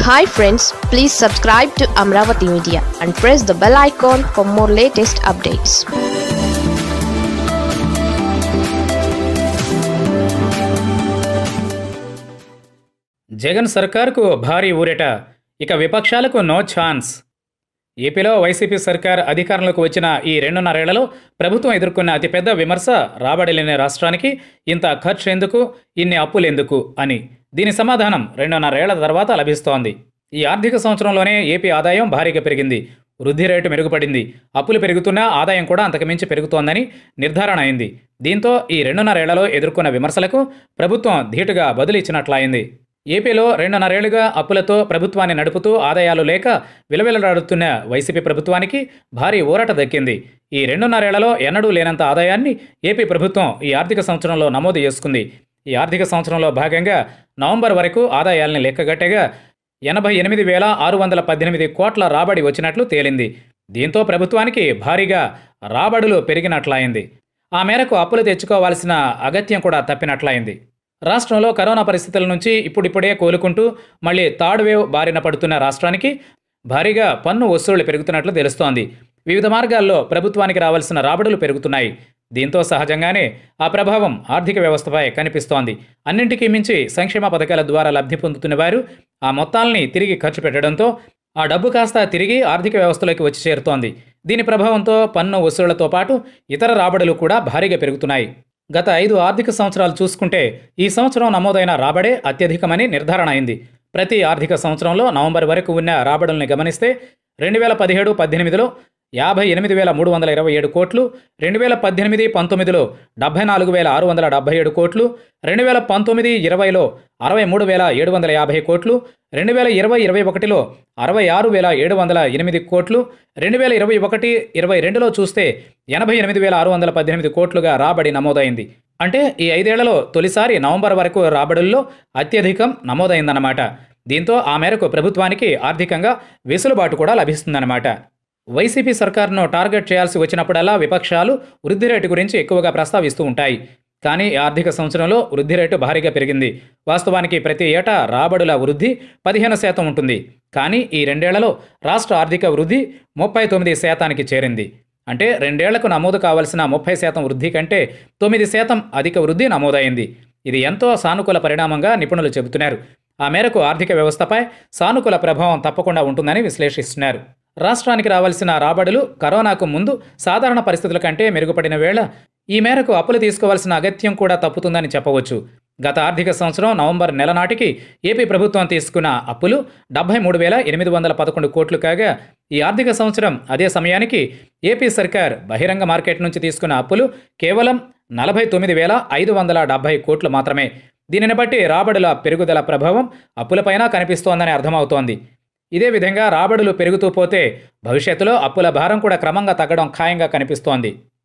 hi friends please subscribe to Amaravati media and press the bell icon for more latest updates Jagan సర్కార్కు భారీ ఊరట ఇక విపక్షాలకు నో ఛాన్స్ ఏపీలో వైసీపీ సర్కార్ అధికారంలోకి వచ్చిన ఈ రెండున్నరేళ్లలో ప్రభుత్వం ఎదుర్కొన్న అతిపెద్ద విమర్శ రాబడి లేని రాష్ట్రానికి ఇంత ఖర్చు ఎందుకు ఇన్ని అప్పులు ఎందుకు అని దీని సమాధానం రెండున్నరేళ్ల తర్వాత లభిస్తోంది ఈ ఆర్థిక సంవత్సరంలోనే ఏపీ ఆదాయం భారీగా పెరిగింది వృద్ధి రేటు మెరుగుపడింది అప్పులు పెరుగుతున్నా ఆదాయం కూడా అంతకుమించి పెరుగుతోందని నిర్ధారణ అయింది దీంతో ఈ రెండున్నరేళ్లలో ఎదుర్కొన్న విమర్శలకు ప్రభుత్వం ధీటుగా బదులు ఇచ్చినట్లయింది ఏపీలో రెండున్నరేళ్లుగా అప్పులతో ప్రభుత్వాన్ని నడుపుతూ ఆదాయాలు లేక విలవిలలాడుతున్న వైసీపీ ప్రభుత్వానికి భారీ ఊరట దక్కింది ఈ రెండున్నరేళ్లలో ఎన్నడూ లేనంత ఆదాయాన్ని ఏపీ ప్రభుత్వం ఈ ఆర్థిక సంవత్సరంలో నమోదు చేసుకుంది ఈ ఆర్థిక సంవత్సరంలో భాగంగా నవంబర్ వరకు ఆదాయాల్ని లెక్కగట్టగా ఎనభై ఎనిమిది వేల ఆరు వందల పద్దెనిమిది కోట్ల రాబడి వచ్చినట్లు తేలింది దీంతో ప్రభుత్వానికి భారీగా రాబడులు పెరిగినట్లయింది ఆ మేరకు అప్పులు తెచ్చుకోవాల్సిన అగత్యం కూడా తప్పినట్లయింది రాష్ట్రంలో కరోనా పరిస్థితుల నుంచి ఇప్పుడిప్పుడే కోలుకుంటూ మళ్ళీ థర్డ్ వేవ్ బారిన పడుతున్న రాష్ట్రానికి భారీగా పన్ను వసూళ్లు పెరుగుతున్నట్లు తెలుస్తోంది వివిధ మార్గాల్లో ప్రభుత్వానికి రావాల్సిన రాబడులు పెరుగుతున్నాయి దీంతో సహజంగానే ఆ ప్రభావం ఆర్థిక వ్యవస్థపై కనిపిస్తోంది అన్నింటికీ మించి సంక్షేమ పథకాల ద్వారా లబ్ధి పొందుతున్న వారు ఆ మొత్తాల్ని తిరిగి ఖర్చు పెట్టడంతో ఆ డబ్బు కాస్త తిరిగి ఆర్థిక వ్యవస్థలోకి వచ్చి చేరుతోంది దీని ప్రభావంతో పన్ను వసూళ్లతో పాటు ఇతర రాబడులు కూడా భారీగా పెరుగుతున్నాయి గత ఐదు ఆర్థిక సంవత్సరాలు చూసుకుంటే ఈ సంవత్సరం నమోదైన రాబడే అత్యధికమని నిర్ధారణ అయింది ప్రతి ఆర్థిక సంవత్సరంలో నవంబర్ వరకు ఉన్న రాబడుల్ని గమనిస్తే రెండు వేల పదిహేడు పద్దెనిమిదిలో యాభై ఎనిమిది వేల మూడు వందల ఇరవై ఏడు కోట్లు రెండు వేల పద్దెనిమిది పంతొమ్మిదిలో డెబ్బై నాలుగు వేల ఆరు వందల డెబ్బై ఏడు కోట్లు రెండు వేల పంతొమ్మిది ఇరవైలో అరవై మూడు వేల ఏడు వందల యాభై కోట్లు రెండు వేల ఇరవై ఇరవై ఒకటిలో అరవై ఆరు వేల ఏడు వందల ఎనిమిది కోట్లు రెండు వేల ఇరవై ఒకటి ఇరవై రెండులో చూస్తే ఎనభై ఎనిమిది వేల ఆరు వందల పద్దెనిమిది కోట్లుగా రాబడి నమోదైంది అంటే ఈ ఐదేళ్లలో తొలిసారి నవంబర్ వరకు రాబడుల్లో అత్యధికం నమోదైందన్నమాట దీంతో ఆ మేరకు ప్రభుత్వానికి ఆర్థికంగా వెసులుబాటు కూడా లభిస్తుందన్నమాట వైసీపీ సర్కార్ను టార్గెట్ చేయాల్సి వచ్చినప్పుడల్లా విపక్షాలు వృద్ధి రేటు గురించి ఎక్కువగా ప్రస్తావిస్తూ ఉంటాయి కానీ ఈ ఆర్థిక సంవత్సరంలో వృద్ధి రేటు భారీగా పెరిగింది వాస్తవానికి ప్రతి ఏటా రాబడుల వృద్ధి పదిహేను శాతం ఉంటుంది కానీ ఈ రెండేళ్లలో రాష్ట్ర ఆర్థిక వృద్ధి ముప్పై తొమ్మిది శాతానికి చేరింది అంటే రెండేళ్లకు నమోదు కావాల్సిన ముప్పై శాతం వృద్ధి కంటే తొమ్మిది శాతం అధిక వృద్ధి నమోదైంది ఇది ఎంతో సానుకూల పరిణామంగా నిపుణులు చెబుతున్నారు ఆ మేరకు ఆర్థిక వ్యవస్థపై సానుకూల ప్రభావం తప్పకుండా ఉంటుందని విశ్లేషిస్తున్నారు రాష్ట్రానికి రావాల్సిన రాబడులు కరోనాకు ముందు సాధారణ పరిస్థితుల కంటే మెరుగుపడిన వేళ ఈ మేరకు అప్పులు తీసుకోవాల్సిన అగత్యం కూడా తప్పుతుందని చెప్పవచ్చు గత ఆర్థిక సంవత్సరం నవంబర్ నెల నాటికి ఏపీ ప్రభుత్వం తీసుకున్న అప్పులు డెబ్బై మూడు వేల ఎనిమిది వందల పదకొండు కోట్లు కాగా ఈ ఆర్థిక సంవత్సరం అదే సమయానికి ఏపీ సర్కార్ బహిరంగ మార్కెట్ నుంచి తీసుకున్న అప్పులు కేవలం నలభై తొమ్మిది వేల ఐదు వందల డెబ్బై కోట్లు మాత్రమే దీనిని బట్టి రాబడుల పెరుగుదల ప్రభావం అప్పులపైన కనిపిస్తోందని అర్థమవుతోంది ఇదే విధంగా రాబడులు పెరుగుతూ పోతే భవిష్యత్తులో అప్పుల భారం కూడా క్రమంగా తగ్గడం ఖాయంగా కనిపిస్తోంది